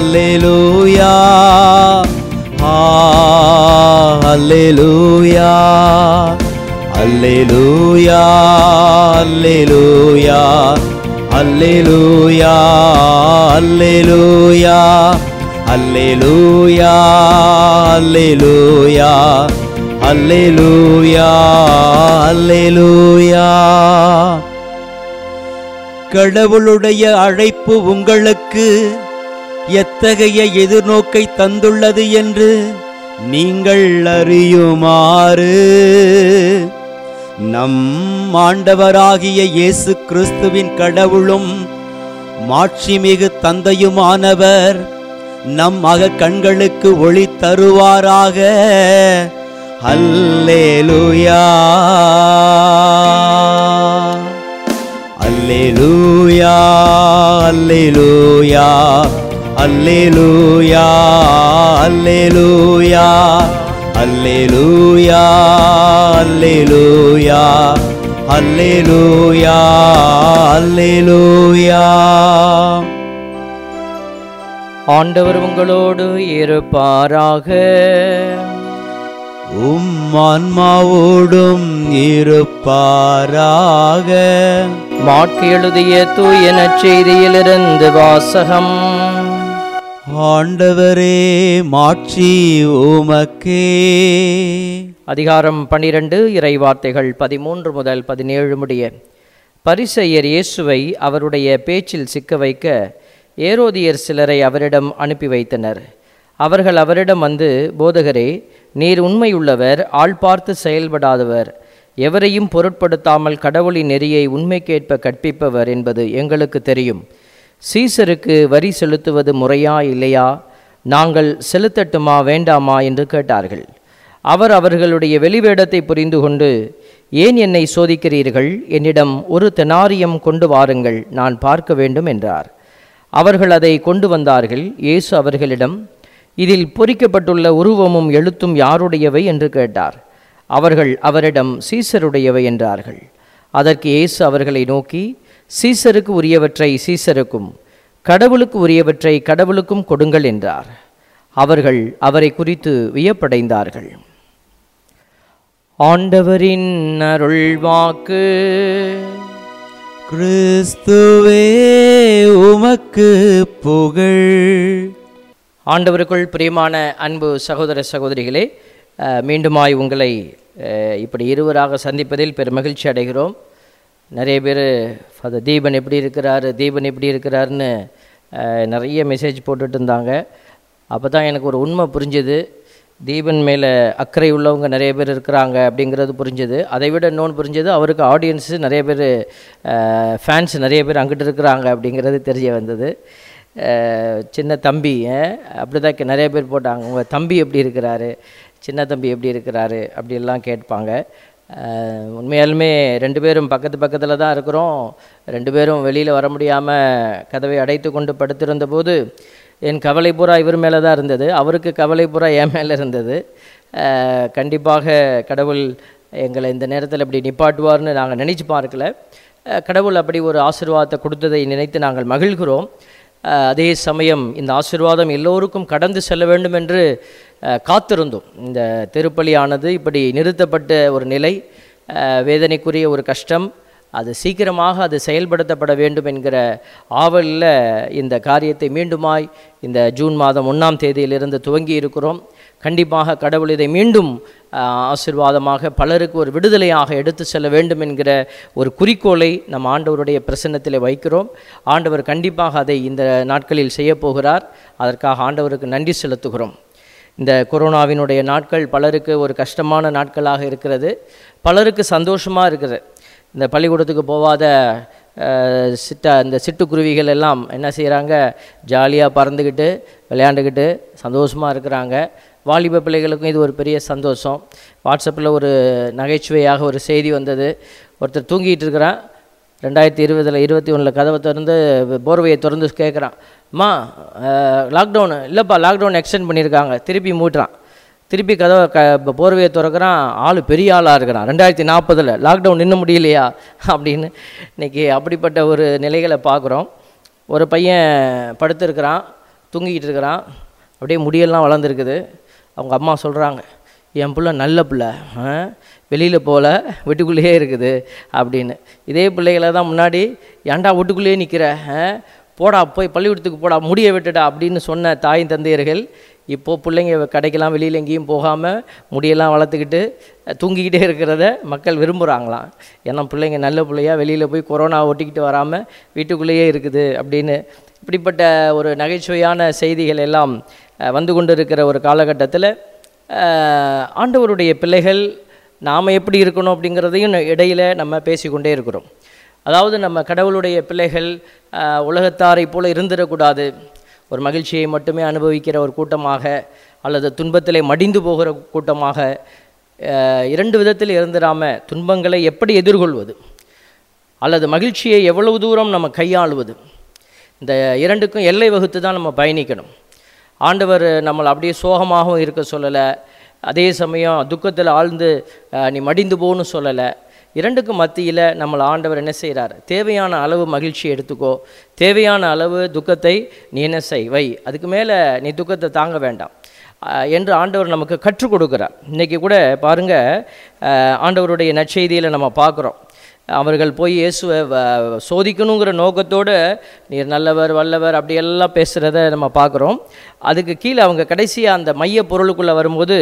அல்லேலூயா அல்லேலூயா அல்லேலூயா அல்லேலூயா அல்லேலூயா அல்லேலூயா அல்லேலூயா அல்லேலூயா அல்லேலூயா அல்லேலூயா கடவுளுடைய அழைப்பு உங்களுக்கு எத்தகைய எதிர்நோக்கை தந்துள்ளது என்று நீங்கள் அறியுமாறு நம் ஆண்டவராகிய இயேசு கிறிஸ்துவின் கடவுளும் மாட்சிமிகு தந்தையுமானவர் நம் அக கண்களுக்கு ஒளி தருவாராக அல்லேலூயா அல்லேலூயா அல்லேலூயா அல்லேலூயா அல்லேலூயா அல்லேலூயா அல்லேலூயா அல்லேலூயா அல்லேலூயா ஆண்டவர் உங்களோடு இருப்பாராக உம் ஆன்மாவோடும் இருப்பாராக மாட்கு எழுதிய தூய நற்செய்தியிலிருந்து வாசகம் ஆண்டவரே மாட்சி உமக்கே அதிகாரம் பனிரெண்டு இறைவார்த்தைகள் பதிமூன்று முதல் பதினேழு முடிய பரிசெயர் இயேசுவை அவருடைய பேச்சில் சிக்க வைக்க ஏரோதியர் சிலரை அவரிடம் அனுப்பி வைத்தனர் அவர்கள் அவரிடம் வந்து போதகரே நீர் உண்மையுள்ளவர் ஆள் பார்த்து செயல்படாதவர் எவரையும் பொருட்படுத்தாமல் கடவுளின் நெறியை உண்மைக்கேற்ப கற்பிப்பவர் என்பது எங்களுக்கு தெரியும் சீசருக்கு வரி செலுத்துவது முறையா இல்லையா நாங்கள் செலுத்தட்டுமா வேண்டாமா என்று கேட்டார்கள் அவர் அவர்களுடைய வெளிவேடத்தை புரிந்து கொண்டு ஏன் என்னை சோதிக்கிறீர்கள் என்னிடம் ஒரு தெனாரியம் கொண்டு வாருங்கள் நான் பார்க்க வேண்டும் என்றார் அவர்கள் அதை கொண்டு வந்தார்கள் இயேசு அவர்களிடம் இதில் பொறிக்கப்பட்டுள்ள உருவமும் எழுத்தும் யாருடையவை என்று கேட்டார் அவர்கள் அவரிடம் சீசருடையவை என்றார்கள் அதற்கு இயேசு அவர்களை நோக்கி சீசருக்கு உரியவற்றை சீசருக்கும் கடவுளுக்கு உரியவற்றை கடவுளுக்கும் கொடுங்கள் என்றார் அவர்கள் அவரை குறித்து வியப்படைந்தார்கள் ஆண்டவரின் அருள்வாக்கு கிறிஸ்துவே உமக்கு புகழ் ஆண்டவருக்குள் பிரியமான அன்பு சகோதர சகோதரிகளே அஹ், மீண்டுமாய் உங்களை அஹ், இப்படி இருவராக சந்திப்பதில் பெரும் மகிழ்ச்சி அடைகிறோம் நிறைய பேர் ஃபாதர் தீபன் எப்படி இருக்கிறாரு தீபன் எப்படி இருக்கிறாருன்னு அஹ், நிறைய மெசேஜ் போட்டுட்டு இருந்தாங்க அப்போ தான் எனக்கு ஒரு உண்மை புரிஞ்சுது தீபன் மேலே அக்கறை உள்ளவங்க நிறைய பேர் இருக்கிறாங்க அப்படிங்கிறது புரிஞ்சுது அதை விட இன்னொன்று புரிஞ்சது அவருக்கு ஆடியன்ஸு நிறைய பேர் ஃபேன்ஸ் நிறைய பேர் அங்கிட்டு இருக்கிறாங்க அப்படிங்கிறது தெரிய வந்தது அஹ், சின்ன தம்பி அப்படி தான் நிறைய பேர் போட்டாங்க உங்கள் தம்பி எப்படி இருக்கிறாரு சின்ன தம்பி எப்படி இருக்கிறாரு அப்படியெல்லாம் கேட்பாங்க அஹ், உண்மையாலுமே ரெண்டு பேரும் பக்கத்து பக்கத்தில் தான் இருக்கிறோம் ரெண்டு பேரும் வெளியில் வர முடியாமல் கதவை அடைத்து கொண்டு படுத்திருந்த போது என் கவலை பூரா இவர் மேலே தான் இருந்தது அவருக்கு கவலை பூரா என் மேலே இருந்தது அஹ், கண்டிப்பாக கடவுள் எங்களை இந்த நேரத்தில் இப்படி நிப்பாட்டுவார்னு நாங்கள் நினச்சி பார்க்கல அஹ், கடவுள் அப்படி ஒரு ஆசீர்வாதத்தை கொடுத்ததை நினைத்து நாங்கள் மகிழ்கிறோம் அஹ், அதே சமயம் இந்த ஆசீர்வாதம் எல்லோருக்கும் கடந்து செல்ல வேண்டும் என்று அஹ், காத்திருந்தோம் இந்த திருப்பலியானது இப்படி நிறுத்தப்பட்ட ஒரு நிலை அஹ், வேதனைக்குரிய ஒரு கஷ்டம் அது சீக்கிரமாக அது செயல்படுத்தப்பட வேண்டும் என்கிற ஆவலில் இந்த காரியத்தை மீண்டுமாய் இந்த ஜூன் மாதம் ஒன்றாம் தேதியிலிருந்து துவங்கி இருக்கிறோம் கண்டிப்பாக கடவுள் இதை மீண்டும் ஆஹ், ஆசீர்வாதமாக பலருக்கு ஒரு விடுதலையாக எடுத்து செல்ல வேண்டும் என்கிற ஒரு குறிக்கோளை நம் ஆண்டவருடைய பிரசன்னத்தில் வைக்கிறோம் ஆண்டவர் கண்டிப்பாக அதை இந்த நாட்களில் செய்ய போகிறார் அதற்காக ஆண்டவருக்கு நன்றி செலுத்துகிறோம் இந்த கொரோனாவினுடைய நாட்கள் பலருக்கு ஒரு கஷ்டமான நாட்களாக இருக்கிறது பலருக்கு சந்தோஷமாக இருக்குது இந்த பள்ளிக்கூடத்துக்கு போகாத அஹ், சிட்ட இந்த சிட்டுக்குருவிகள் எல்லாம் என்ன செய்கிறாங்க ஜாலியாக பறந்துக்கிட்டு விளையாண்டுக்கிட்டு சந்தோஷமாக இருக்கிறாங்க வாலிப பிள்ளைகளுக்கும் இது ஒரு பெரிய சந்தோஷம் வாட்ஸ்அப்பில் ஒரு நகைச்சுவையாக ஒரு செய்தி வந்தது ஒருத்தர் தூங்கிட்டு இருக்கிறான் ரெண்டாயிரத்தி இருபதில் இருபத்தி ஒன்றில் கதவை திறந்து போர்வையை திறந்து கேட்குறான் அம்மா லாக்டவுனு இல்லைப்பா லாக்டவுன் எக்ஸ்டெண்ட் பண்ணியிருக்காங்க திருப்பி மூட்டுறான் திருப்பி கதவை க ப- போர்வையை திறக்கிறான் ஆள் பெரிய ஆளாக இருக்கிறான் ரெண்டாயிரத்தி நாற்பதில் லாக்டவுன் இன்னும் முடியலையா அப்படின்னு இன்னைக்கு அப்படிப்பட்ட ஒரு நிலைகளை பார்க்குறோம் ஒரு பையன் படுத்திருக்கிறான் தூங்கிக்கிட்டு இருக்கிறான் அப்படியே முடியெல்லாம் வளர்ந்துருக்குது அவங்க அம்மா சொல்கிறாங்க என் பிள்ளை நல்ல பிள்ளை வெளியில் போகல வீட்டுக்குள்ளேயே இருக்குது அப்படின்னு இதே பிள்ளைகளை தான் முன்னாடி ஏன்டா வீட்டுக்குள்ளேயே நிற்கிற போடா போய் பள்ளிக்கூடத்துக்கு போடா முடிய விட்டுடா அப்படின்னு சொன்ன தாய் தந்தையர்கள் இப்போது பிள்ளைங்க கடைக்கெல்லாம் வெளியில் எங்கேயும் போகாமல் முடியெல்லாம் வளர்த்துக்கிட்டு அஹ், தூங்கிக்கிட்டே இருக்கிறத மக்கள் விரும்புகிறாங்களாம் ஏன்னா பிள்ளைங்க நல்ல பிள்ளையா வெளியில் போய் கொரோனா ஒட்டிக்கிட்டு வராமல் வீட்டுக்குள்ளேயே இருக்குது அப்படின்னு இப்படிப்பட்ட ஒரு நகைச்சுவையான செய்திகள் எல்லாம் அஹ், வந்து கொண்டு இருக்கிற ஒரு காலகட்டத்தில் அஹ், ஆண்டவருடைய பிள்ளைகள் நாம் எப்படி இருக்கணும் அப்படிங்கிறதையும் இடையில் நம்ம பேசிக்கொண்டே இருக்கிறோம் அதாவது நம்ம கடவுளுடைய பிள்ளைகள் அஹ், உலகத்தாரைப் போல இருந்திடக்கூடாது ஒரு மகிழ்ச்சியை மட்டுமே அனுபவிக்கிற ஒரு கூட்டமாக அல்லது துன்பத்திலே மடிந்து போகிற கூட்டமாக அஹ், இரண்டு விதத்தில் இருந்துடாமல் துன்பங்களை எப்படி எதிர்கொள்வது அல்லது மகிழ்ச்சியை எவ்வளவு தூரம் நம்ம கையாளுவது இந்த இரண்டுக்கும் எல்லை வகுத்து தான் நம்ம பயணிக்கணும் ஆண்டவர் நம்மளை அப்படியே சோகமாகவும் இருக்க சொல்லலை அதே சமயம் துக்கத்தில் ஆழ்ந்து அஹ், நீ மடிந்து போன்னு சொல்லலை இரண்டுக்கும் மத்தியில் நம்மளை ஆண்டவர் என்ன செய்கிறார் தேவையான அளவு மகிழ்ச்சி எடுத்துக்கோ தேவையான அளவு துக்கத்தை நீ என்ன செய் வை அதுக்கு மேலே நீ துக்கத்தை தாங்க வேண்டாம் அஹ், என்று ஆண்டவர் நமக்கு கற்றுக் கொடுக்கிறார் இன்றைக்கி கூட பாருங்கள் ஆண்டவருடைய நற்செய்தியில் நம்ம பார்க்குறோம் அவர்கள் போய் இயேசுவை வ- சோதிக்கணுங்கிற நோக்கத்தோடு நீர் நல்லவர் வல்லவர் அப்படியெல்லாம் பேசுகிறத நம்ம பார்க்குறோம் அதுக்கு கீழே அவங்க கடைசியாக அந்த மைய பொருளுக்குள்ளே வரும்போது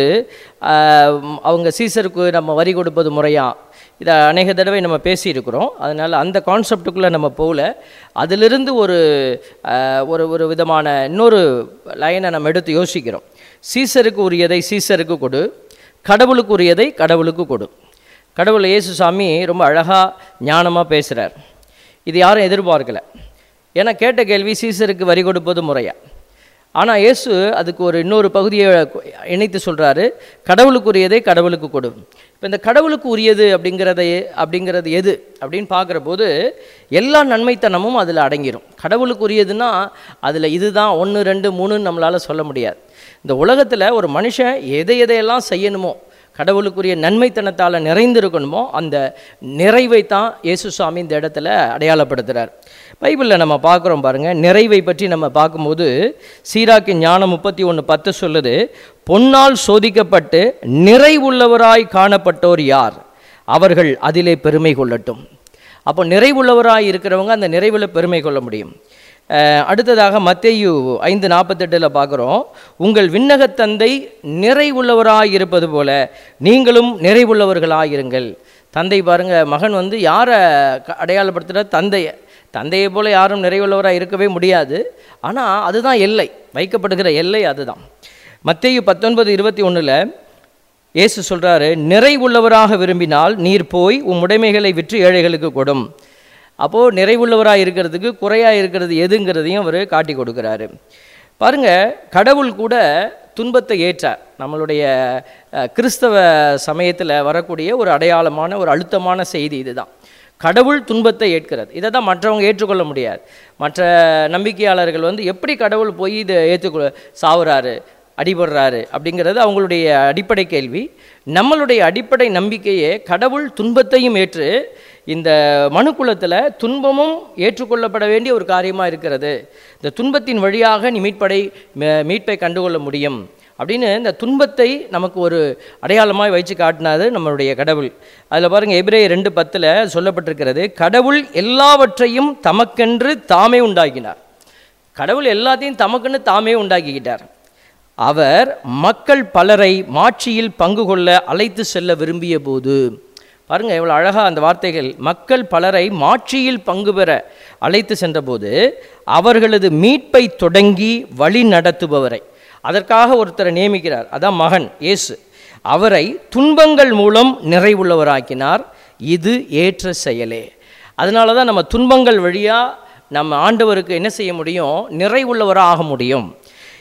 ஆஹ், அவங்க சீசருக்கு நம்ம வரி கொடுப்பது முறையா இதை அநேக தடவை நம்ம பேசியிருக்கிறோம் அதனால் அந்த கான்செப்டுக்குள்ளே நம்ம போகல அதிலிருந்து ஒரு ஆஹ், ஒரு ஒரு விதமான இன்னொரு லைனை நம்ம எடுத்து யோசிக்கிறோம் சீசருக்கு உரியதை சீசருக்கு கொடு கடவுளுக்கு உரியதை கடவுளுக்கு கொடு கடவுள் இயேசு சாமி ரொம்ப அழகாக ஞானமாக பேசுகிறார் இது யாரும் எதிர்பார்க்கல ஏன்னா கேட்ட கேள்வி சீசருக்கு வரி கொடுப்பது முறையா ஆனால் இயேசு அதுக்கு ஒரு இன்னொரு பகுதியை இணைத்து சொல்கிறாரு கடவுளுக்குரியதை கடவுளுக்கு கொடு இப்போ இந்த கடவுளுக்கு உரியது அப்படிங்கிறத அப்படிங்கிறது எது அப்படின்னு பார்க்குற போது எல்லா நன்மைத்தனமும் அதில் அடங்கிடும் கடவுளுக்கு உரியதுன்னா அதில் இதுதான் ஒன்று ரெண்டு மூணுன்னு நம்மளால் சொல்ல முடியாது இந்த உலகத்தில் ஒரு மனுஷன் எதை எதையெல்லாம் செய்யணுமோ கடவுளுக்குரிய நன்மைத்தனத்தால் நிறைந்திருக்கணுமோ அந்த நிறைவை தான் இயேசு சுவாமி இந்த இடத்துல அடையாளப்படுத்துகிறார் பைபிளில் நம்ம பார்க்குறோம் பாருங்கள் நிறைவை பற்றி நம்ம பார்க்கும்போது சீராக்கின் ஞானம் முப்பத்தி ஒன்று பத்து சொல்லுது பொன்னால் சோதிக்கப்பட்டு நிறைவுள்ளவராய் காணப்பட்டோர் யார் அவர்கள் அதிலே பெருமை கொள்ளட்டும் அப்போ நிறைவுள்ளவராய் இருக்கிறவங்க அந்த நிறைவில் பெருமை கொள்ள முடியும் அஹ், அடுத்ததாக மத்தேயு ஐந்து நாற்பத்தெட்டில் பார்க்குறோம் உங்கள் விண்ணகத் தந்தை நிறைவுள்ளவராய் இருப்பது போல நீங்களும் நிறைவுள்ளவர்களாயிருங்கள் தந்தை பாருங்க மகன் வந்து யாரை க- அடையாளப்படுத்துகிற தந்தையை தந்தையை போல யாரும் நிறைவுள்ளவராக இருக்கவே முடியாது ஆனால் அதுதான் எல்லை வைக்கப்படுகிற எல்லை அதுதான் மத்தேயு பத்தொன்பது இருபத்தி ஒன்றில் இயேசு சொல்கிறாரு நிறைவுள்ளவராக விரும்பினால் நீர் போய் உம் உடைமைகளை விற்று ஏழைகளுக்கு கொடும் அப்போது நிறைவுள்ளவராக இருக்கிறதுக்கு குறையாக இருக்கிறது எதுங்கிறதையும் அவர் காட்டி கொடுக்குறாரு பாருங்க கடவுள் கூட துன்பத்தை ஏற்றார் நம்மளுடைய அஹ், கிறிஸ்தவ சமயத்தில் வரக்கூடிய ஒரு அடையாளமான ஒரு அழுத்தமான செய்தி இதுதான் கடவுள் துன்பத்தை ஏற்கிறது இதை தான் மற்றவங்க ஏற்றுக்கொள்ள முடியாது மற்ற நம்பிக்கையாளர்கள் வந்து எப்படி கடவுள் போய் இதை ஏற்றுக்கொள்ள சாவுறாரு அடிபடுறாரு அப்படிங்கிறது அவங்களுடைய அடிப்படை கேள்வி நம்மளுடைய அடிப்படை நம்பிக்கையே கடவுள் துன்பத்தையும் ஏற்று இந்த மனுக்குலத்தில் துன்பமும் ஏற்றுக்கொள்ளப்பட வேண்டிய ஒரு காரியமாக இருக்கிறது இந்த துன்பத்தின் வழியாக நீ மீட்படை மீ- மீட்பை கண்டுகொள்ள முடியும் அப்படின்னு இந்த துன்பத்தை நமக்கு ஒரு அடையாளமாய் வச்சு காட்டினாது நம்மளுடைய கடவுள் அதில் பாருங்கள் எபிரே ரெண்டு பத்தில் சொல்லப்பட்டிருக்கிறது கடவுள் எல்லாவற்றையும் தமக்கென்று தாமே உண்டாக்கினார் கடவுள் எல்லாத்தையும் தமக்குன்னு தாமே உண்டாக்கிக்கிட்டார் அவர் மக்கள் பலரை மாட்சியில் பங்கு கொள்ள அழைத்து செல்ல விரும்பிய போது பாருங்க எவ்வளோ அழகா அந்த வார்த்தைகள் மக்கள் பலரை மாட்சியில் பங்கு பெற அழைத்து சென்றபோது அவர்களது மீட்பை தொடங்கி வழி நடத்துபவரை அதற்காக ஒருத்தரை நியமிக்கிறார் அதான் மகன் இயேசு அவரை துன்பங்கள் மூலம் நிறைவுள்ளவராக்கினார் இது ஏற்ற செயலே அதனால தான் நம்ம துன்பங்கள் வழியாக நம்ம ஆண்டவருக்கு என்ன செய்ய முடியும் நிறைவுள்ளவராக ஆக முடியும்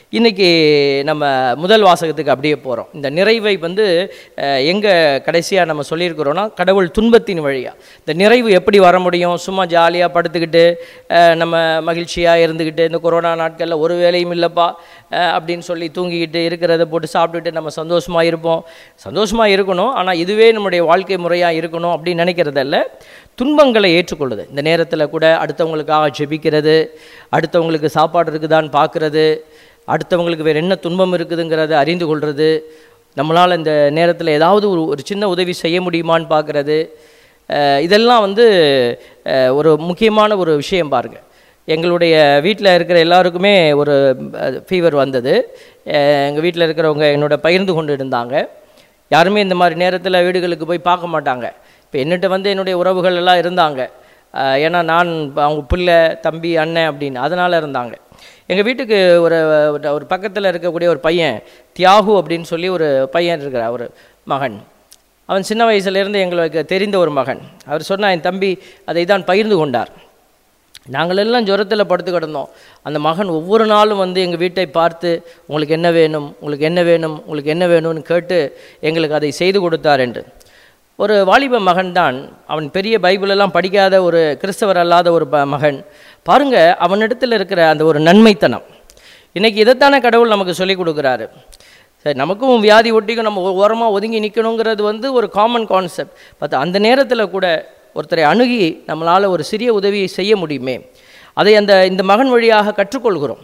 இன்னைக்கு நம்ம முதல் வாசகத்துக்கு அப்படியே போகிறோம் இந்த நிறைவை வந்து எங்கே கடைசியாக நம்ம சொல்லியிருக்கிறோன்னா கடவுள் துன்பத்தின் வழியாக இந்த நிறைவு எப்படி வர முடியும் சும்மா ஜாலியாக படுத்துக்கிட்டு அஹ், நம்ம மகிழ்ச்சியாக இருந்துக்கிட்டு இந்த கொரோனா நாட்களில் ஒரு வேலையும் இல்லைப்பா அஹ், அப்படின்னு சொல்லி தூங்கிக்கிட்டு இருக்கிறத போட்டு சாப்பிட்டுட்டு நம்ம சந்தோஷமாக இருப்போம் சந்தோஷமாக இருக்கணும் ஆனால் இதுவே நம்முடைய வாழ்க்கை முறையாக இருக்கணும் அப்படின்னு நினைக்கிறதல்ல துன்பங்களை ஏற்றுக்கொள்ளுது இந்த நேரத்தில் கூட அடுத்தவங்களுக்காக ஜெபிக்கிறது அடுத்தவங்களுக்கு சாப்பாடு இருக்குதான்னு பார்க்குறது அடுத்தவங்களுக்கு வேறு என்ன துன்பம் இருக்குதுங்கிறத அறிந்து கொள்வது நம்மளால் இந்த நேரத்தில் ஏதாவது ஒரு ஒரு சின்ன உதவி செய்ய முடியுமான்னு பார்க்குறது அஹ் இதெல்லாம் வந்து அஹ் ஒரு முக்கியமான ஒரு விஷயம் பாருங்கள் எங்களுடைய வீட்டில் இருக்கிற எல்லாருக்குமே ஒரு ஃபீவர் வந்தது எங்கள் வீட்டில் இருக்கிறவங்க என்னோட பகிர்ந்து கொண்டு இருந்தாங்க யாருமே இந்த மாதிரி நேரத்தில் வீடுகளுக்கு போய் பார்க்க மாட்டாங்க இப்போ என்னிட்ட வந்து என்னுடைய உறவுகள் எல்லாம் இருந்தாங்க அஹ் ஏன்னா நான் அவங்க பிள்ளை தம்பி அண்ணன் அப்படின்னு அதனால் இருந்தாங்க எங்கள் வீட்டுக்கு ஒரு ஒரு- ஒரு பக்கத்தில் இருக்கக்கூடிய ஒரு பையன் தியாகு அப்படின்னு சொல்லி ஒரு பையன் இருக்கிறார் ஒரு மகன் அவன் சின்ன வயசுலேருந்து எங்களுக்கு தெரிந்த ஒரு மகன் அவர் சொன்னா என் தம்பி அதை தான் பகிர்ந்து கொண்டார் நாங்கள் எல்லாம் ஜுரத்தில் படுத்து கிடந்தோம் அந்த மகன் ஒவ்வொரு நாளும் வந்து எங்கள் வீட்டை பார்த்து உங்களுக்கு என்ன வேணும் உங்களுக்கு என்ன வேணும் உங்களுக்கு என்ன வேணும்னு கேட்டு எங்களுக்கு அதை செய்து கொடுத்தார் என்று ஒரு வாலிப மகன்தான் அவன் பெரிய பைபிளெல்லாம் படிக்காத ஒரு கிறிஸ்தவர் அல்லாத ஒரு ப- மகன் பாருங்க அவனிடத்தில் இருக்கிற அந்த ஒரு நன்மைத்தனம் இன்னைக்கு இதைத்தானே கடவுள் நமக்கு சொல்லிக் கொடுக்குறாரு சரி நமக்கும் வியாதி ஒட்டிக்கும் நம்ம ஓரமாக ஒதுங்கி நிற்கணுங்கிறது வந்து ஒரு காமன் கான்செப்ட் பட் அந்த நேரத்தில் கூட ஒருத்தரை அணுகி நம்மளால் ஒரு சிறிய உதவியை செய்ய முடியுமே அதை அந்த இந்த மகன் வழியாக கற்றுக்கொள்கிறோம்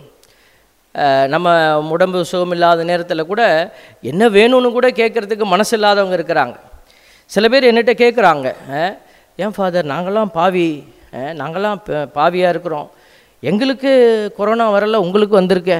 அஹ் நம்ம உடம்பு சுகமில்லாத நேரத்தில் கூட என்ன வேணும்னு கூட கேட்குறதுக்கு மனசு இல்லாதவங்க இருக்கிறாங்க சில பேர் என்னகிட்ட கேட்குறாங்க ஏன் ஃபாதர் நாங்களாம் பாவி அஹ் நாங்களாம் ப- பாவியாக இருக்கிறோம் எங்களுக்கு கொரோனா வரல உங்களுக்கு வந்திருக்கே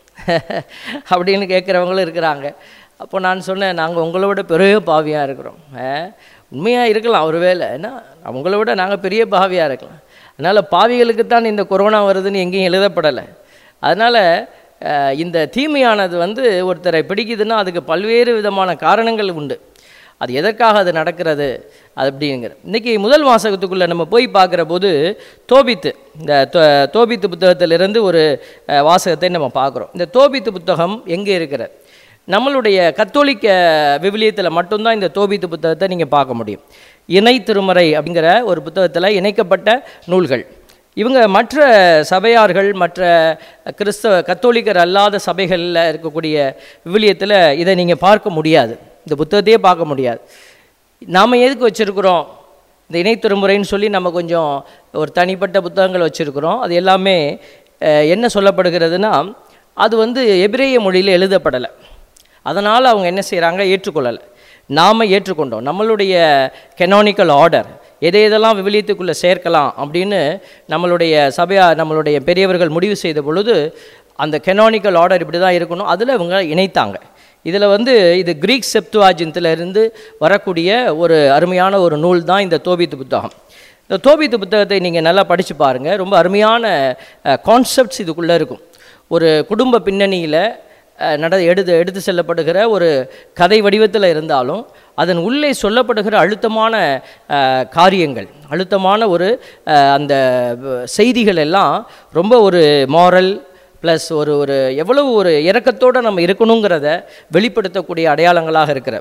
அப்படின்னு கேட்குறவங்களும் இருக்கிறாங்க அப்போ நான் சொன்னேன் நாங்கள் உங்களை விட பெரிய பாவியாக இருக்கிறோம் உண்மையாக இருக்கலாம் ஒருவேளை ஏன்னா உங்களை விட நாங்கள் பெரிய பாவியாக இருக்கலாம் அதனால் பாவிகளுக்கு தான் இந்த கொரோனா வருதுன்னு எங்கேயும் எழுதப்படலை அதனால் இந்த தீமையானது வந்து ஒருத்தரை பிடிக்குதுன்னா அதுக்கு பல்வேறு விதமான காரணங்கள் உண்டு அது எதற்காக அது நடக்கிறது அது அப்படிங்கிற இன்றைக்கி முதல் வாசகத்துக்குள்ளே நம்ம போய் பார்க்குற போது தோபித்து இந்த தோ- தோபித்து புத்தகத்திலிருந்து ஒரு அஹ், வாசகத்தை நம்ம பார்க்குறோம் இந்த தோபித்து புத்தகம் எங்கே இருக்கிறது நம்மளுடைய கத்தோலிக்க விவிலியத்தில் மட்டும்தான் இந்த தோபித்து புத்தகத்தை நீங்கள் பார்க்க முடியும் இணை திருமறை அப்படிங்கிற ஒரு புத்தகத்தில் இணைக்கப்பட்ட நூல்கள் இவங்க மற்ற சபையார்கள் மற்ற கிறிஸ்தவ கத்தோலிக்கர் அல்லாத சபைகளில் இருக்கக்கூடிய விவிலியத்தில் இதை நீங்கள் பார்க்க முடியாது இந்த புத்தகத்தையே பார்க்க முடியாது நாம் எதுக்கு வச்சுருக்குறோம் இந்த இணை திருமுறைன்னு சொல்லி நம்ம கொஞ்சம் ஒரு தனிப்பட்ட புத்தகங்கள் வச்சுருக்குறோம் அது எல்லாமே அஹ், என்ன சொல்லப்படுகிறதுனா அது வந்து எபிரேய மொழியில் எழுதப்படலை அதனால் அவங்க என்ன செய்கிறாங்க ஏற்றுக்கொள்ளலை நாம் ஏற்றுக்கொண்டோம் நம்மளுடைய கெனானிக்கல் ஆர்டர் எதை எதெல்லாம் விவிலியத்துக்குள்ளே சேர்க்கலாம் அப்படின்னு நம்மளுடைய சபையா நம்மளுடைய பெரியவர்கள் முடிவு செய்த பொழுது அந்த கெனானிக்கல் ஆர்டர் இப்படி தான் இருக்கணும் அதில் இவங்க இணைத்தாங்க இதில் வந்து இது கிரீக் செப்துவாஜின்ல இருந்து வரக்கூடிய ஒரு அருமையான ஒரு நூல் தான் இந்த தோபித்து புத்தகம் இந்த தோபித்து புத்தகத்தை நீங்கள் நல்லா படித்து பாருங்கள் ரொம்ப அருமையான கான்செப்ட்ஸ் இதுக்குள்ளே இருக்கும் ஒரு குடும்ப பின்னணியில் அஹ், நட எடுத்து எடுத்து செல்லப்படுகிற ஒரு கதை வடிவத்தில் இருந்தாலும் அதன் உள்ளே சொல்லப்படுகிற அழுத்தமான அஹ், காரியங்கள் அழுத்தமான ஒரு அஹ், அந்த வ- செய்திகள் எல்லாம் ரொம்ப ஒரு மாரல் ப்ளஸ் ஒரு ஒரு எவ்வளவு ஒரு இரக்கத்தோடு நம்ம இருக்கணுங்கிறத வெளிப்படுத்தக்கூடிய அடையாளங்களாக இருக்கிற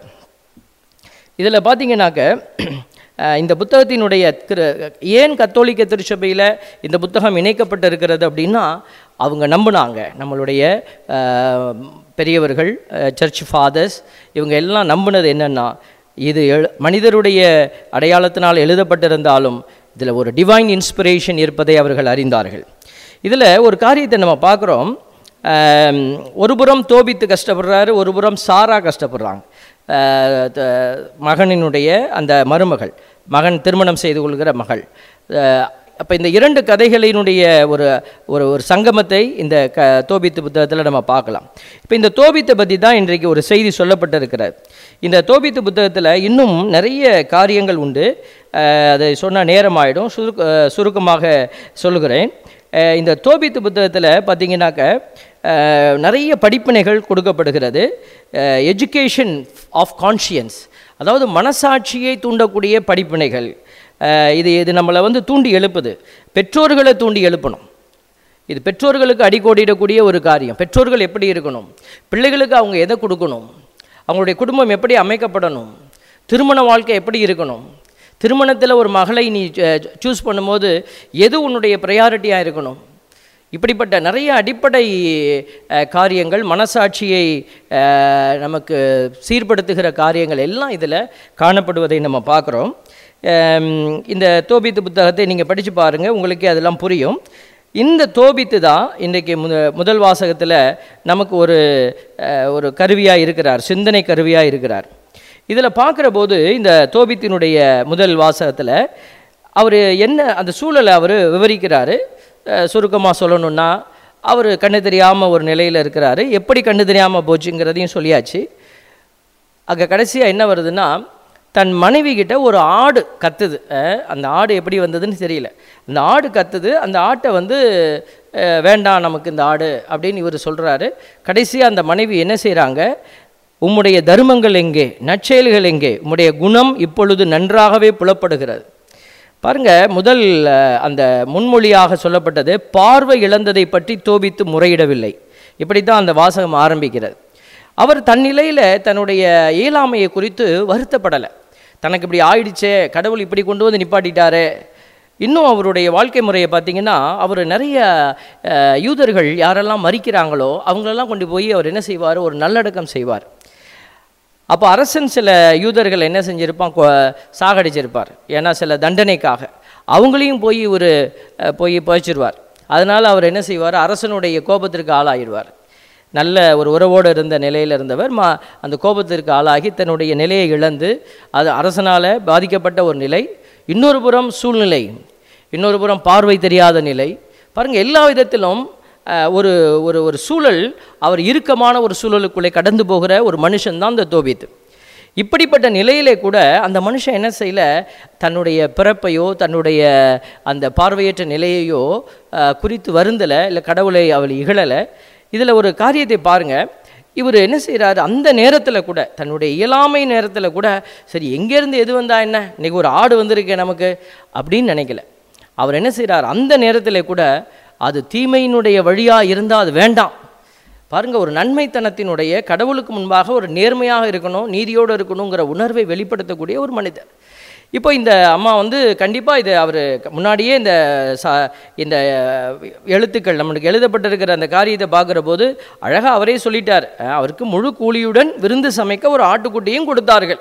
இதில் பார்த்தீங்கன்னாக்க அஹ், இந்த புத்தகத்தினுடைய திரு ஏன் கத்தோலிக்க திருச்சபையில் இந்த புத்தகம் இணைக்கப்பட்டு இருக்கிறது அப்படின்னா அவங்க நம்பினாங்க நம்மளுடைய அஹ், பெரியவர்கள் சர்ச் ஃபாதர்ஸ் இவங்க எல்லாம் நம்பினது என்னென்னா இது எழு மனிதருடைய அடையாளத்தினால் எழுதப்பட்டிருந்தாலும் இதில் ஒரு டிவைன் இன்ஸ்பிரேஷன் இருப்பதை அவர்கள் அறிந்தார்கள் இதில் ஒரு காரியத்தை நம்ம பார்க்குறோம் ஆம், ஒரு புறம் தோபித்து கஷ்டப்படுறாரு ஒரு புறம் சாரா கஷ்டப்படுறாங்க ஆஹ் த- மகனினுடைய அந்த மருமகள் மகன் திருமணம் செய்து கொள்கிற மகள் அப்போ இந்த இரண்டு கதைகளினுடைய ஒரு ஒரு ஒரு சங்கமத்தை இந்த க தோபித்து புத்தகத்தில் நம்ம பார்க்கலாம் இப்போ இந்த தோபித்தை பற்றி தான் இன்றைக்கு ஒரு செய்தி சொல்லப்பட்டிருக்கிறது இந்த தோபித்து புத்தகத்தில் இன்னும் நிறைய காரியங்கள் உண்டு ஆஹ் அதை சொன்னால் நேரமாயிடும் சுருக்க ஆஹ் சுருக்கமாக சொல்லுகிறேன் அஹ் இந்த தோபித்து புத்தகத்தில் பார்த்தீங்கன்னாக்க அஹ் நிறைய படிப்பினைகள் கொடுக்கப்படுகிறது எஜுகேஷன் ஆஃப் கான்ஷியன்ஸ் அதாவது மனசாட்சியை தூண்டக்கூடிய படிப்பினைகள் அஹ் இது இது நம்மளை வந்து தூண்டி எழுப்புது பெற்றோர்களை தூண்டி எழுப்பணும் இது பெற்றோர்களுக்கு அடிக்கோடிடக்கூடிய ஒரு காரியம் பெற்றோர்கள் எப்படி இருக்கணும் பிள்ளைகளுக்கு அவங்க எதை கொடுக்கணும் அவங்களுடைய குடும்பம் எப்படி அமைக்கப்படணும் திருமண வாழ்க்கை எப்படி இருக்கணும் திருமணத்தில் ஒரு மகளை நீ சூஸ் பண்ணும்போது எது உன்னுடைய ப்ரையாரிட்டியாக இருக்கணும் இப்படிப்பட்ட நிறைய அடிப்படை அஹ், காரியங்கள் மனசாட்சியை அஹ், நமக்கு சீர்படுத்துகிற காரியங்கள் எல்லாம் இதில் காணப்படுவதை நம்ம பார்க்குறோம் இந்த தோபித்து புத்தகத்தை நீங்கள் படித்து பாருங்கள் உங்களுக்கே அதெல்லாம் புரியும் இந்த தோபித்து தான் இன்றைக்கு முத முதல் வாசகத்தில் நமக்கு ஒரு அஹ், ஒரு கருவியாக இருக்கிறார் சிந்தனை கருவியாக இருக்கிறார் இதில் பார்க்குற போது இந்த தோபித்தினுடைய முதல் வாசகத்தில் அவர் என்ன அந்த சூழலை அவர் விவரிக்கிறாரு சுருக்கமாக சொல்லணும்னா அவர் கண்ணு தெரியாமல் ஒரு நிலையில் இருக்கிறாரு எப்படி கண்ணு தெரியாமல் போச்சுங்கிறதையும் சொல்லியாச்சு அங்கே கடைசியாக என்ன வருதுன்னா தன் மனைவி கிட்ட ஒரு ஆடு கத்துது அஹ், அந்த ஆடு எப்படி வந்ததுன்னு தெரியல அந்த ஆடு கத்துது அந்த ஆட்டை வந்து அஹ், வேண்டாம் நமக்கு இந்த ஆடு அப்படின்னு இவர் சொல்கிறாரு கடைசியாக அந்த மனைவி என்ன செய்கிறாங்க உம்முடைய தர்மங்கள் எங்கே நற்செயல்கள் எங்கே உம்முடைய குணம் இப்பொழுது நன்றாகவே புலப்படுகிறது பாருங்க முதல் அஹ், அந்த முன்மொழியாக சொல்லப்பட்டது பார்வை இழந்ததை பற்றி தோபித்து முறையிடவில்லை இப்படித்தான் அந்த வாசகம் ஆரம்பிக்கிறது அவர் தன்னிலையில் தன்னுடைய இயலாமையை குறித்து வருத்தப்படலை தனக்கு இப்படி ஆயிடுச்சே கடவுள் இப்படி கொண்டு வந்து நிப்பாட்டிட்டாரே இன்னும் அவருடைய வாழ்க்கை முறையை பார்த்தீங்கன்னா அவர் நிறைய அஹ், யூதர்கள் யாரெல்லாம் மறிக்கிறாங்களோ அவங்களெல்லாம் கொண்டு போய் அவர் என்ன செய்வார் ஒரு நல்லடக்கம் செய்வார் அப்போ அரசன் சில யூதர்கள் என்ன செஞ்சிருப்பான் கொ- சாகடிச்சிருப்பார் ஏன்னா சில தண்டனைக்காக அவங்களையும் போய் ஒரு போய் புதைச்சிருவார் அதனால் அவர் என்ன செய்வார் அரசனுடைய கோபத்திற்கு ஆளாயிடுவார் நல்ல ஒரு உறவோடு இருந்த நிலையில் இருந்தவர் மா அந்த கோபத்திற்கு ஆளாகி தன்னுடைய நிலையை இழந்து அது அரசனால் பாதிக்கப்பட்ட ஒரு நிலை இன்னொரு புறம் சூழ்நிலை இன்னொரு புறம் பார்வை தெரியாத நிலை பாருங்கள் எல்லா விதத்திலும் அஹ், ஒரு ஒரு ஒரு சூழல் அவர் இறுக்கமான ஒரு சூழலுக்குள்ளே கடந்து போகிற ஒரு மனுஷன் தான் இந்த தோபித்து இப்படிப்பட்ட நிலையிலே கூட அந்த மனுஷன் என்ன செய்யல தன்னுடைய பிறப்பையோ தன்னுடைய அந்த பார்வையற்ற நிலையையோ அஹ், குறித்து வருந்தலை இல்லை கடவுளை அவள் இகழலை இதில் ஒரு காரியத்தை பாருங்க இவர் என்ன செய்கிறாரு அந்த நேரத்தில் கூட தன்னுடைய இயலாமை நேரத்தில் கூட சரி எங்கேருந்து எது வந்தா என்ன இன்னைக்கு ஒரு ஆடு வந்திருக்கே நமக்கு அப்படின்னு நினைக்கல அவர் என்ன செய்கிறார் அந்த நேரத்தில் கூட அது தீமையினுடைய வழியாக இருந்தால் அது வேண்டாம் பாருங்க ஒரு நன்மைத்தனத்தினுடைய கடவுளுக்கு முன்பாக ஒரு நேர்மையாக இருக்கணும் நீதியோடு இருக்கணுங்கிற உணர்வை வெளிப்படுத்தக்கூடிய ஒரு மனிதர் இப்போ இந்த அம்மா வந்து கண்டிப்பாக இது அவர் முன்னாடியே இந்த ச இந்த எழுத்துக்கள் நம்மளுக்கு எழுதப்பட்டிருக்கிற அந்த காரியத்தை பார்க்குற போது அழகாக அவரே சொல்லிட்டார் அஹ், அவருக்கு முழு கூலியுடன் விருந்து சமைக்க ஒரு ஆட்டுக்குட்டியும் கொடுத்தார்கள்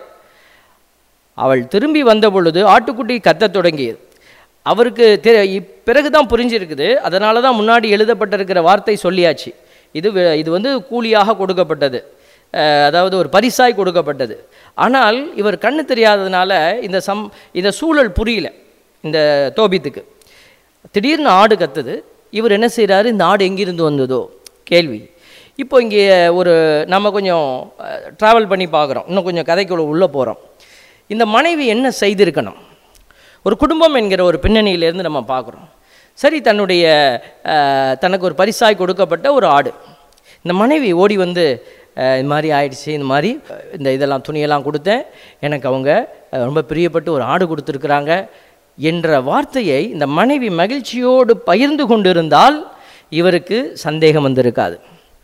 அவள் திரும்பி வந்த பொழுது ஆட்டுக்குட்டி கத்தத் தொடங்கியது அவருக்கு தெ பிறகு தான் புரிஞ்சிருக்குது அதனால தான் முன்னாடி எழுதப்பட்டிருக்கிற வார்த்தை சொல்லியாச்சு இது வே- இது வந்து கூலியாக கொடுக்கப்பட்டது அஹ், அதாவது ஒரு பரிசாய் கொடுக்கப்பட்டது ஆனால் இவர் கண்ணு தெரியாததுனால இந்த சம் இந்த சூழல் புரியல இந்த தோபித்துக்கு திடீர்னு ஆடு கத்துது இவர் என்ன செய்கிறாரு இந்த ஆடு எங்கிருந்து வந்ததோ கேள்வி இப்போ இங்கே ஒரு நம்ம கொஞ்சம் ட்ராவல் பண்ணி பார்க்குறோம் இன்னும் கொஞ்சம் கதைக்குள்ள உள்ளே போகிறோம் இந்த மனைவி என்ன செய்திருக்கணும் ஒரு குடும்பம் என்கிற ஒரு பின்னணியிலேருந்து நம்ம பார்க்குறோம் சரி தன்னுடைய அஹ், தனக்கு ஒரு பரிசாய் கொடுக்கப்பட்ட ஒரு ஆடு இந்த மனைவி ஓடி வந்து அஹ், இது மாதிரி ஆயிடுச்சு இந்த மாதிரி அஹ், இந்த இதெல்லாம் துணியெல்லாம் கொடுத்தேன் எனக்கு அவங்க அஹ், ரொம்ப பிரியப்பட்டு ஒரு ஆடு கொடுத்துருக்குறாங்க என்ற வார்த்தையை இந்த மனைவி மகிழ்ச்சியோடு பகிர்ந்து கொண்டிருந்தால் இவருக்கு சந்தேகம் வந்திருக்காது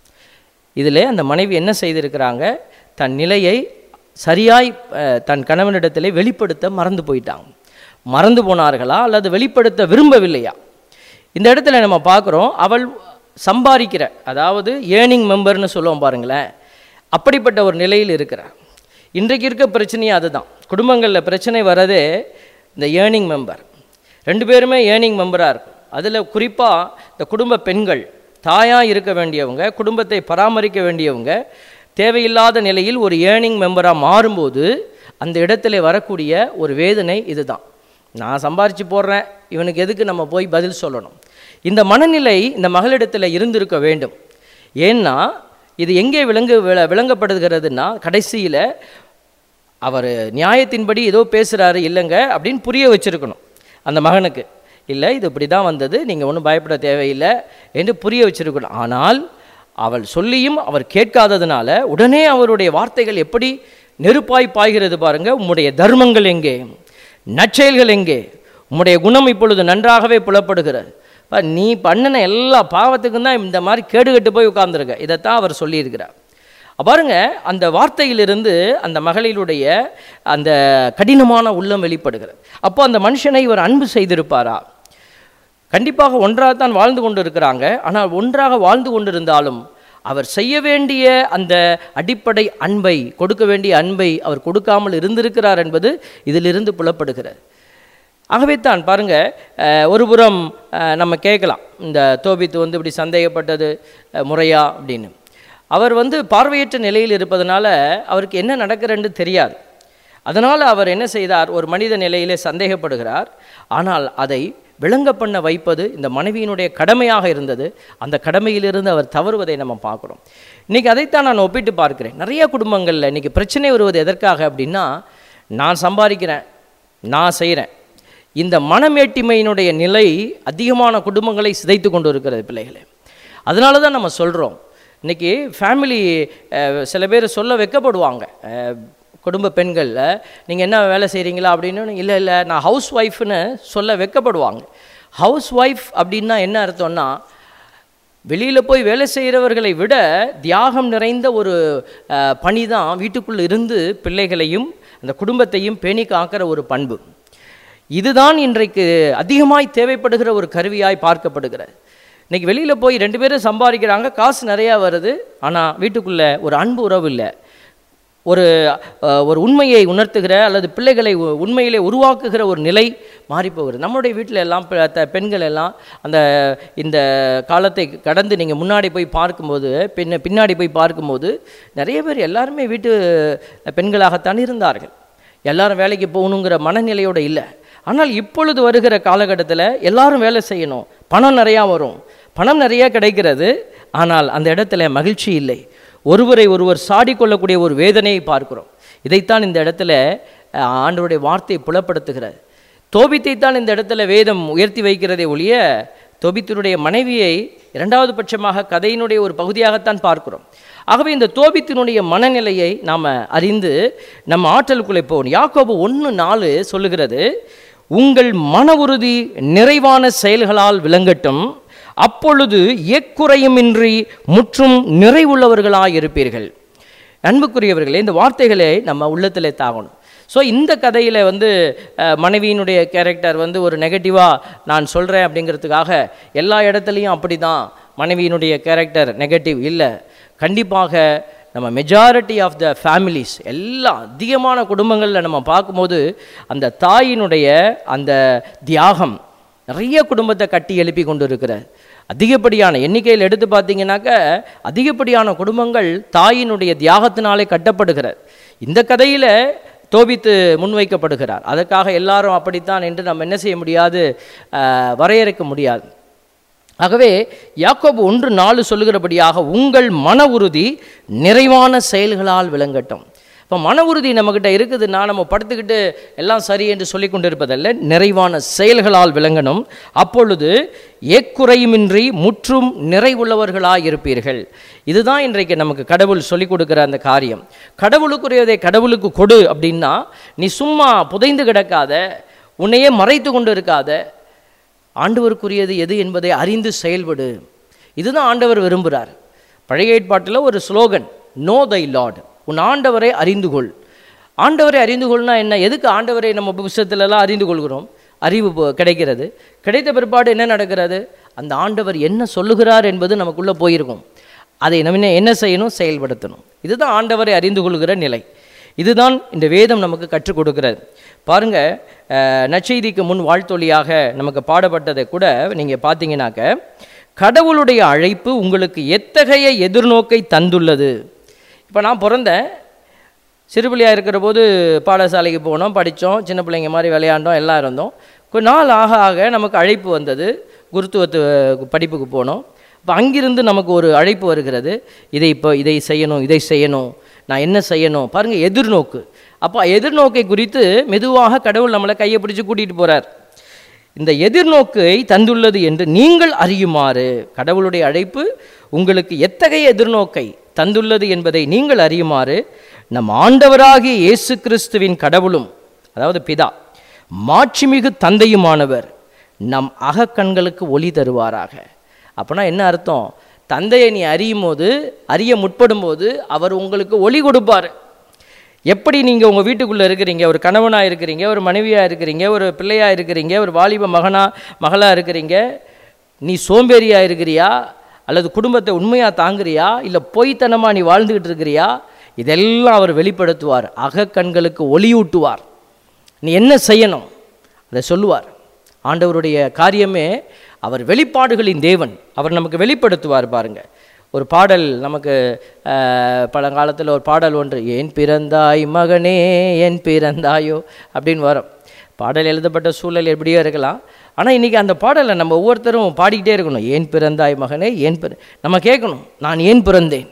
இதில் அந்த மனைவி என்ன செய்திருக்கிறாங்க தன் நிலையை சரியாய் அஹ், தன் கணவனிடத்திலே வெளிப்படுத்த மறந்து போயிட்டாங்க மறந்து போனார்களா அல்லது வெளிப்படுத்த விரும்பவில்லையா இந்த இடத்துல நம்ம பார்க்குறோம் அவள் சம்பாதிக்கிற அதாவது ஏர்னிங் மெம்பர்னு சொல்லுவோம் பாருங்களேன் அப்படிப்பட்ட ஒரு நிலையில் இருக்கிறார் இன்றைக்கு இருக்க பிரச்சனையே அதுதான் குடும்பங்களில் பிரச்சனை வரதே இந்த ஏர்னிங் மெம்பர் ரெண்டு பேருமே ஏர்னிங் மெம்பராக இருக்கும் அதில் குறிப்பாக இந்த குடும்ப பெண்கள் தாயாக இருக்க வேண்டியவங்க குடும்பத்தை பராமரிக்க வேண்டியவங்க தேவையில்லாத நிலையில் ஒரு ஏர்னிங் மெம்பராக மாறும்போது அந்த இடத்துல வரக்கூடிய ஒரு வேதனை இதுதான் நான் சம்பாரித்து போடுறேன் இவனுக்கு எதுக்கு நம்ம போய் பதில் சொல்லணும் இந்த மனநிலை இந்த மகளிடத்தில் இருந்திருக்க வேண்டும் ஏன்னா இது எங்கே விளங்கு விள- விளங்கப்படுகிறதுன்னா கடைசியில் அவர் நியாயத்தின்படி ஏதோ பேசுகிறாரு இல்லைங்க அப்படின்னு புரிய வச்சிருக்கணும் அந்த மகனுக்கு இல்லை இது இப்படி தான் வந்தது நீங்கள் ஒன்றும் பயப்பட தேவையில்லை என்று புரிய வச்சிருக்கணும் ஆனால் அவள் சொல்லியும் அவர் கேட்காததுனால உடனே அவருடைய வார்த்தைகள் எப்படி நெருப்பாய் பாய்கிறது பாருங்க உம்முடைய தர்மங்கள் எங்கே நற்செயல்கள் எங்கே உம்முடைய குணம் இப்பொழுது நன்றாகவே புலப்படுகிறது அப்ப நீ பண்ணின எல்லா பாவத்துக்கும் தான் இந்த மாதிரி கேடு கெட்டு போய் உட்கார்ந்துருக்க இதைத்தான் அவர் சொல்லியிருக்கிறார் பாருங்க அந்த வார்த்தையிலிருந்து அந்த மகளிருடைய அந்த கடினமான உள்ளம் வெளிப்படுகிறது அப்போ அந்த மனுஷனை இவர் அன்பு செய்திருப்பாரா கண்டிப்பாக ஒன்றாக தான் வாழ்ந்து கொண்டு இருக்கிறாங்க ஆனால் ஒன்றாக வாழ்ந்து கொண்டிருந்தாலும் அவர் செய்ய வேண்டிய அந்த அடிப்படை அன்பை கொடுக்க வேண்டிய அன்பை அவர் கொடுக்காமல் இருந்திருக்கிறார் என்பது இதிலிருந்து புலப்படுகிறது ஆகவே தான் பாருங்க அஹ், ஒரு புறம் அஹ், நம்ம கேட்கலாம் இந்த தோபித்து வந்து இப்படி சந்தேகப்பட்டது அஹ், முறையா அப்படின்னு அவர் வந்து பார்வையற்ற நிலையில் இருப்பதனால அவருக்கு என்ன நடக்கிறன்னு தெரியாது அதனால் அவர் என்ன செய்தார் ஒரு மனித நிலையிலே சந்தேகப்படுகிறார் ஆனால் அதை விளங்க பண்ண வைப்பது இந்த மனைவியினுடைய கடமையாக இருந்தது அந்த கடமையிலிருந்து அவர் தவறுவதை நம்ம பார்க்குறோம் இன்றைக்கி அதைத்தான் நான் ஒப்பிட்டு பார்க்கிறேன் நிறைய குடும்பங்களில் இன்றைக்கி பிரச்சனை வருவது எதற்காக அப்படின்னா நான் சம்பாதிக்கிறேன் நான் செய்கிறேன் இந்த மனமேட்டிமையினுடைய நிலை அதிகமான குடும்பங்களை சிதைத்து கொண்டு இருக்கிறது பிள்ளைகளே அதனால தான் நம்ம சொல்கிறோம் இன்றைக்கி ஃபேமிலி சில பேர் சொல்ல வைக்கப்படுவாங்க அஹ், குடும்ப பெண்கள் நீங்கள் என்ன வேலை செய்கிறீங்களா அப்படின்னு இல்லை இல்லை நான் ஹவுஸ் ஒய்ஃப்னு சொல்ல வைக்கப்படுவாங்க ஹவுஸ் ஒய்ஃப் அப்படின்னா என்ன அர்த்தம்னா வெளியில் போய் வேலை செய்கிறவர்களை விட தியாகம் நிறைந்த ஒரு அஹ், பணி தான் வீட்டுக்குள் இருந்து பிள்ளைகளையும் அந்த குடும்பத்தையும் பேணி காக்கிற ஒரு பண்பு இதுதான் இன்றைக்கு அதிகமாய் தேவைப்படுகிற ஒரு கருவியாய் பார்க்கப்படுகிறது இன்னைக்கு வெளியில் போய் ரெண்டு பேரும் சம்பாதிக்கிறாங்க காசு நிறையா வருது ஆனால் வீட்டுக்குள்ளே ஒரு அன்பு உறவு இல்லை ஒரு அஹ், ஒரு உண்மையை உணர்த்துகிற அல்லது பிள்ளைகளை உ- உண்மையிலே உருவாக்குகிற ஒரு நிலை மாறிப்போகிறது நம்முடைய வீட்டில் எல்லாம் பெ- த- பெண்கள் எல்லாம் அந்த இந்த காலத்தை கடந்து நீங்கள் முன்னாடி போய் பார்க்கும்போது பின்ன பின்னாடி போய் பார்க்கும்போது நிறைய பேர் எல்லாருமே வீட்டு பெண்களாகத்தான் இருந்தார்கள் எல்லாரும் வேலைக்கு போகணுங்கிற மனநிலையோடு இல்லை ஆனால் இப்பொழுது வருகிற காலகட்டத்தில் எல்லாரும் வேலை செய்யணும் பணம் நிறையா வரும் பணம் நிறையா கிடைக்கிறது ஆனால் அந்த இடத்துல மகிழ்ச்சி இல்லை ஒருவரை ஒருவர் சாடிக்கொள்ளக்கூடிய ஒரு வேதனையை பார்க்கிறோம் இதைத்தான் இந்த இடத்துல அஹ், ஆண்டவருடைய வார்த்தை புலப்படுத்துகிறது தோபித்தை தான் இந்த இடத்துல வேதம் உயர்த்தி வைக்கிறதே ஒழிய தோபித்தினுடைய மனைவியை இரண்டாவது பட்சமாக கதையினுடைய ஒரு பகுதியாகத்தான் பார்க்கிறோம் ஆகவே இந்த தோபித்தினுடைய மனநிலையை நாம் அறிந்து நம்ம ஆற்றலுக்குள்ளே போகணும் யாக்கோபு ஒன்று நாலு சொல்லுகிறது உங்கள் மன உறுதி நிறைவான செயல்களால் விளங்கட்டும் அப்பொழுது எக்குறையுமின்றி முற்றும் நிறைவுள்ளவர்களாய் இருப்பீர்கள் அன்புக்குரியவர்களே இந்த வார்த்தைகளை நம்ம உள்ளத்தில் தாகணும் ஸோ இந்த கதையில் வந்து அஹ், மனைவியினுடைய கேரக்டர் வந்து ஒரு நெகட்டிவாக நான் சொல்கிறேன் அப்படிங்கிறதுக்காக எல்லா இடத்துலையும் அப்படி தான் மனைவியினுடைய கேரக்டர் நெகட்டிவ் இல்லை கண்டிப்பாக நம்ம மெஜாரிட்டி ஆஃப் த ஃபேமிலிஸ் எல்லாம் அதிகமான குடும்பங்களில் நம்ம பார்க்கும்போது அந்த தாயினுடைய அந்த தியாகம் நிறைய குடும்பத்தை கட்டி எழுப்பி கொண்டு இருக்கிறார் அதிகப்படியான எண்ணிக்கையில் எடுத்து பார்த்தீங்கன்னாக்க அதிகப்படியான குடும்பங்கள் தாயினுடைய தியாகத்தினாலே கட்டப்படுகிறது இந்த கதையில் தோபித்து முன்வைக்கப்படுகிறார் அதற்காக எல்லாரும் அப்படித்தான் என்று நம்ம என்ன செய்ய முடியாது ஆஹ், வரையறுக்க முடியாது ஆகவே யாக்கோபு ஒன்று நாலு சொல்லுகிறபடியாக உங்கள் மன உறுதி நிறைவான செயல்களால் விளங்கட்டும் இப்போ மன உறுதி நம்மக்கிட்ட இருக்குதுன்னா நம்ம படுத்துக்கிட்டு எல்லாம் சரி என்று சொல்லி கொண்டிருப்பதல்ல நிறைவான செயல்களால் விளங்கணும் அப்பொழுது எக்குறையுமின்றி முற்றும் நிறைவுள்ளவர்களாக இருப்பீர்கள் இதுதான் இன்றைக்கு நமக்கு கடவுள் சொல்லிக் கொடுக்குற அந்த காரியம் கடவுளுக்குரியதை கடவுளுக்கு கொடு அப்படின்னா நீ சும்மா புதைந்து கிடக்காத உன்னையே மறைத்து கொண்டு இருக்காத ஆண்டவருக்குரியது எது என்பதை அறிந்து செயல்படு இதுதான் ஆண்டவர் விரும்புகிறார் பழைய ஏற்பாட்டில் ஒரு ஸ்லோகன் நோ தை லார்ட் உன் ஆண்டவரை அறிந்து கொள் ஆண்டவரை அறிந்து கொள்னா என்ன எதுக்கு ஆண்டவரை நம்ம புஸ்தகத்திலலாம் அறிந்து கொள்கிறோம் அறிவு போ- கிடைக்கிறது கிடைத்த பிற்பாடு என்ன நடக்கிறது அந்த ஆண்டவர் என்ன சொல்லுகிறார் என்பது நமக்குள்ளே போயிருக்கும் அதை நம்ம என்ன- என்ன செய்யணும் செயல்படுத்தணும் இதுதான் ஆண்டவரை அறிந்து கொள்கிற நிலை இதுதான் இந்த வேதம் நமக்கு கற்றுக் கொடுக்கிறது பாருங்க அஹ், நற்செய்திக்கு முன் வாழ்த்தொழியாக நமக்கு பாடப்பட்டதை கூட நீங்கள் பார்த்தீங்கன்னாக்க கடவுளுடைய அழைப்பு உங்களுக்கு எத்தகைய எதிர்நோக்கை தந்துள்ளது இப்போ நான் பிறந்தேன் சிறுபிள்ளையாக இருக்கிற போது பாடசாலைக்கு போனோம் படித்தோம் சின்ன பிள்ளைங்க மாதிரி விளையாண்டோம் எல்லாம் இருந்தோம் கொஞ்ச நாள் ஆக ஆக நமக்கு அழைப்பு வந்தது குருத்துவத்து படிப்புக்கு போனோம் இப்போ அங்கிருந்து நமக்கு ஒரு அழைப்பு வருகிறது இதை இப்போ இதை செய்யணும் இதை செய்யணும் நான் என்ன செய்யணும் பாருங்கள் எதிர்நோக்கு அப்போ எதிர்நோக்கை குறித்து மெதுவாக கடவுள் நம்மளை கையை பிடிச்சி கூட்டிகிட்டு போகிறார் இந்த எதிர்நோக்கை தந்துள்ளது என்று நீங்கள் அறியுமாறு கடவுளுடைய அழைப்பு உங்களுக்கு எத்தகைய எதிர்நோக்கை தந்துள்ளது என்பதை நீங்கள் அறியுமாறு நம் ஆண்டவராகிய இயேசு கிறிஸ்துவின் கடவுளும் அதாவது பிதா மாட்சிமிகு தந்தையுமானவர் நம் அகக்கண்களுக்கு ஒளி தருவாராக அப்போனா என்ன அர்த்தம் தந்தையை நீ அறியும் போது அறிய முற்படும் போது அவர் உங்களுக்கு ஒளி கொடுப்பார் எப்படி நீங்கள் உங்கள் வீட்டுக்குள்ளே இருக்கிறீங்க ஒரு கணவனாக இருக்கிறீங்க ஒரு மனைவியாக இருக்கிறீங்க ஒரு பிள்ளையாக இருக்கிறீங்க ஒரு வாலிப மகனா மகளாக இருக்கிறீங்க நீ சோம்பேறியாக இருக்கிறியா அல்லது குடும்பத்தை உண்மையாக தாங்குறியா இல்லை பொய்த்தனமாக நீ வாழ்ந்துக்கிட்டு இருக்கிறியா இதெல்லாம் அவர் வெளிப்படுத்துவார் அகக்கண்களுக்கு ஒளியூட்டுவார் நீ என்ன செய்யணும் அதை சொல்லுவார் ஆண்டவருடைய காரியமே அவர் வெளிப்பாடுகளின் தேவன் அவர் நமக்கு வெளிப்படுத்துவார் பாருங்க ஒரு பாடல் நமக்கு அஹ், பழங்காலத்தில் ஒரு பாடல் ஒன்று ஏன் பிறந்தாய் மகனே ஏன் பிறந்தாயோ அப்படின்னு வரும் பாடல் எழுதப்பட்ட சூழல் எப்படியோ இருக்கலாம் ஆனால் இன்றைக்கி அந்த பாடலை நம்ம ஒவ்வொருத்தரும் பாடிக்கிட்டே இருக்கணும் ஏன் பிறந்தாய் மகனே ஏன் பிற நம்ம கேட்கணும் நான் ஏன் பிறந்தேன்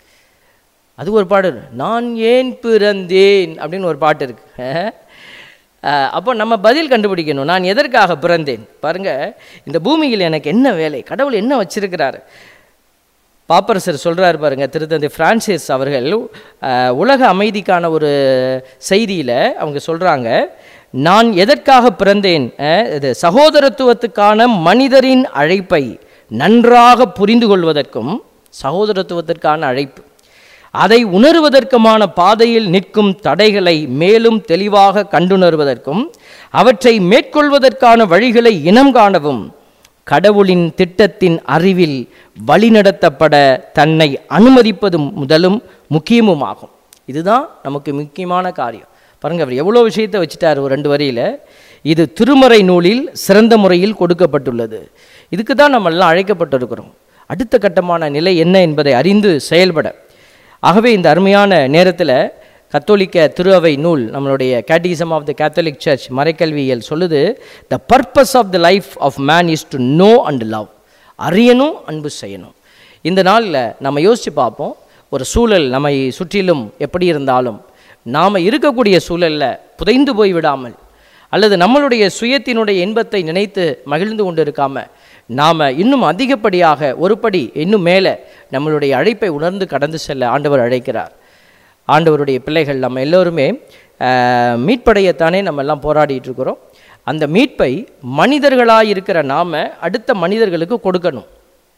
அது ஒரு பாடு இருக்கு. நான் ஏன் பிறந்தேன் அப்படின்னு ஒரு பாட்டு இருக்கு அஹ். அஹ், அப்போ நம்ம பதில் கண்டுபிடிக்கணும் நான் எதற்காக பிறந்தேன் பாருங்க இந்த பூமியில் எனக்கு என்ன வேலை கடவுள் என்ன வச்சிருக்கிறாரு பாப்பரசர் சொல்றாரு பாருங்க திருத்தந்தை பிரான்சிஸ் அவர்கள் அஹ், உலக அமைதிக்கான ஒரு செய்தியில் அவங்க சொல்றாங்க நான் எதற்காக பிறந்தேன் அஹ், இது சகோதரத்துவத்துக்கான மனிதரின் அழைப்பை நன்றாக புரிந்து கொள்வதற்கும் சகோதரத்துவத்திற்கான அழைப்பு அதை உணருவதற்குமான பாதையில் நிற்கும் தடைகளை மேலும் தெளிவாக கண்டுணர்வதற்கும் அவற்றை மேற்கொள்வதற்கான வழிகளை இனம் காணவும் கடவுளின் திட்டத்தின் அறிவில் வழிநடத்தப்பட தன்னை அனுமதிப்பது முதலும் முக்கியமுமாகும் இதுதான் நமக்கு முக்கியமான காரியம் பாருங்க அவர் எவ்வளோ விஷயத்தை வச்சுட்டார் ஒரு ரெண்டு வரியில் இது திருமறை நூலில் சிறந்த முறையில் கொடுக்கப்பட்டுள்ளது இதுக்கு தான் நம்ம எல்லாம் அழைக்கப்பட்டிருக்கிறோம் அடுத்த கட்டமான நிலை என்ன என்பதை அறிந்து செயல்பட ஆகவே இந்த அருமையான நேரத்தில் கத்தோலிக்க திரு அவை நூல் நம்மளுடைய catechism of the catholic church மறைக்கல்வியல் சொல்லுது the purpose of the life of man is to know and love அறியணும் அன்பு செய்யணும் இந்த நாளில் நம்ம யோசித்து பார்ப்போம் ஒரு சூழல் நம்மை சுற்றிலும் எப்படி இருந்தாலும் நாம் இருக்கக்கூடிய சூழலில் புதைந்து போய் விடாமல் அல்லது நம்மளுடைய சுயத்தினுடைய இன்பத்தை நினைத்து மகிழ்ந்து கொண்டு இருக்காம நாம் இன்னும் அதிகப்படியாக ஒரு படி இன்னும் மேலே நம்மளுடைய அழைப்பை உணர்ந்து கடந்து செல்ல ஆண்டவர் அழைக்கிறார் ஆண்டவருடைய பிள்ளைகள் நம்ம எல்லோருமே ஆஹ், மீட்படையத்தானே நம்ம எல்லாம் போராடிட்டு இருக்கிறோம் அந்த மீட்பை மனிதர்களாக இருக்கிற நாம அடுத்த மனிதர்களுக்கு கொடுக்கணும்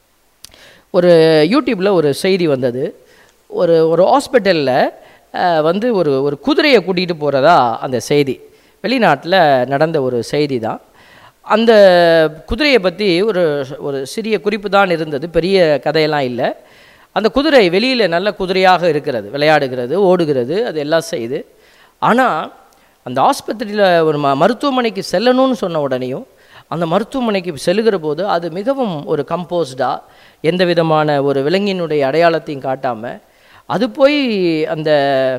ஒரு யூடியூப்பில் ஒரு செய்தி வந்தது ஒரு ஒரு ஹாஸ்பிட்டலில் வந்து ஒரு ஒரு குதிரையை கூட்டிகிட்டு போகிறதா அந்த செய்தி வெளிநாட்டில் நடந்த ஒரு செய்தி தான் அந்த குதிரையை பற்றி ஒரு ஒரு சிறிய குறிப்பு தான் இருந்தது பெரிய கதையெல்லாம் இல்லை அந்த குதிரை வெளியில் நல்ல குதிரையாக இருக்கிறது விளையாடுகிறது ஓடுகிறது அது எல்லாம் செய்யுது ஆனால் அந்த ஆஸ்பத்திரியில் ஒரு ம மருத்துவமனைக்கு செல்லணும்னு சொன்ன உடனேயும் அந்த மருத்துவமனைக்கு செல்லுகிற போது அது மிகவும் ஒரு கம்போஸ்டாக எந்த விதமான ஒரு விலங்கினுடைய அடையாளத்தையும் காட்டாமல் அது போய் அந்த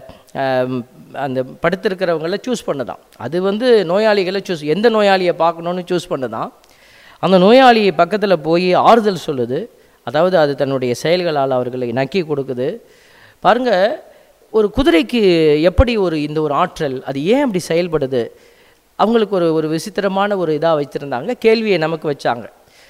ஆம், அந்த படுத்திருக்கிறவங்கள சூஸ் பண்ணுதான் அது வந்து நோயாளிகளை சூஸ் எந்த நோயாளியை பார்க்கணுன்னு சூஸ் பண்ணுதான் அந்த நோயாளி பக்கத்தில் போய் ஆறுதல் சொல்லுது அதாவது அது தன்னுடைய செயல்களால் அவர்களை நக்கி கொடுக்குது பாருங்க ஒரு குதிரைக்கு எப்படி ஒரு இந்த ஒரு ஆற்றல் அது ஏன் அப்படி செயல்படுது அவங்களுக்கு ஒரு ஒரு விசித்திரமான ஒரு இதாக வச்சுருந்தாங்க கேள்வியை நமக்கு வச்சாங்க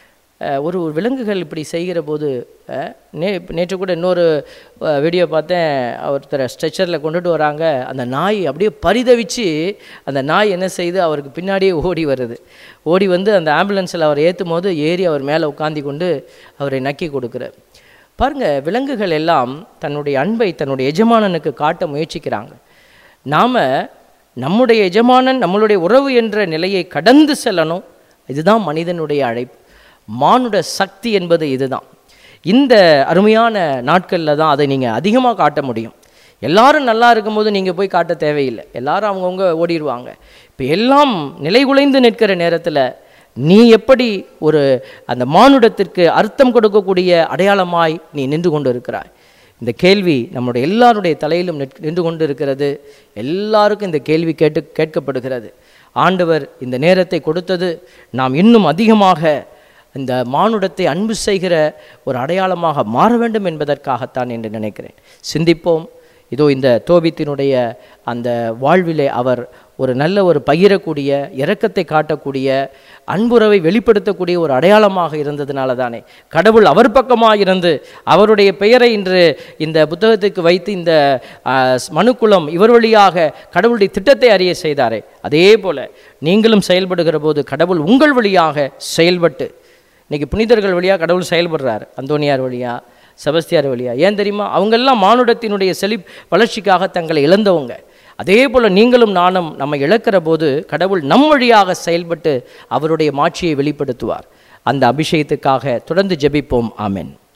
அஹ் ஒரு ஒரு விலங்குகள் இப்படி செய்கிற போது அஹ் நே நேற்று கூட இன்னொரு அஹ், வீடியோ பார்த்தேன் ஒருத்தரை ஸ்ட்ரெச்சரில் கொண்டுட்டு வராங்க அந்த நாய் அப்படியே பரிதவிச்சு அந்த நாய் என்ன செய்து அவருக்கு பின்னாடியே ஓடி வருது ஓடி வந்து அந்த ஆம்புலன்ஸில் அவர் ஏற்றும் போது ஏறி அவர் மேலே உட்காந்தி கொண்டு அவரை நக்கி கொடுக்குறார் பாருங்க விலங்குகள் எல்லாம் தன்னுடைய அன்பை தன்னுடைய எஜமானனுக்கு காட்ட முயற்சிக்கிறாங்க நாம் நம்முடைய எஜமானன் நம்மளுடைய உறவு என்ற நிலையை கடந்து செல்லணும் இதுதான் மனிதனுடைய அழைப்பு மானுட சக்தி என்பது இதுதான் இந்த அருமையான நாட்களில் தான் அதை நீங்கள் அதிகமாக காட்ட முடியும் எல்லாரும் நல்லா இருக்கும்போது நீங்கள் போய் காட்ட தேவையில்லை எல்லாரும் அவங்கவுங்க ஓடிடுவாங்க இப்போ எல்லாம் நிலைகுலைந்து நிற்கிற நேரத்தில் நீ எப்படி ஒரு அந்த மானுடத்திற்கு அர்த்தம் கொடுக்கக்கூடிய அடையாளமாய் நீ நின்று கொண்டு இருக்கிறாய் இந்த கேள்வி நம்முடைய எல்லாருடைய தலையிலும் நிற்- நின்று கொண்டு இருக்கிறது எல்லாருக்கும் இந்த கேள்வி கேட்டு கேட்கப்படுகிறது ஆண்டவர் இந்த நேரத்தை கொடுத்தது நாம் இன்னும் அதிகமாக இந்த மானுடத்தை அன்பு செய்கிற ஒரு அடையாளமாக மாற வேண்டும் என்பதற்காகத்தான் என்று நினைக்கிறேன் சிந்திப்போம் இதோ இந்த தோபித்தினுடைய அந்த வாழ்விலே அவர் ஒரு நல்ல ஒரு பகிரக்கூடிய இரக்கத்தை காட்டக்கூடிய அன்புறவை வெளிப்படுத்தக்கூடிய ஒரு அடையாளமாக இருந்ததுனால தானே கடவுள் அவர் பக்கமாக இருந்து அவருடைய பெயரை இன்று இந்த புத்தகத்துக்கு வைத்து இந்த ஆ, மனுக்குலம் இவர் வழியாக கடவுளுடைய திட்டத்தை அறிய செய்தாரே அதே போல நீங்களும் செயல்படுகிற போது கடவுள் உங்கள் வழியாக செயல்பட்டு இன்னைக்கு புனிதர்கள் வழியாக கடவுள் செயல்படுறார் அந்தோனியார் வழியா செபஸ்தியார் வழியா ஏன் தெரியுமா அவங்கெல்லாம் மானுடத்தினுடைய செழிப் வளர்ச்சிக்காக தங்களை இழந்தவங்க அதே போல் நீங்களும் நானும் நம்ம இழக்கிற போது கடவுள் நம் வழியாக செயல்பட்டு அவருடைய மாட்சியை வெளிப்படுத்துவார் அந்த அபிஷேகத்துக்காக தொடர்ந்து ஜெபிப்போம் ஆமென்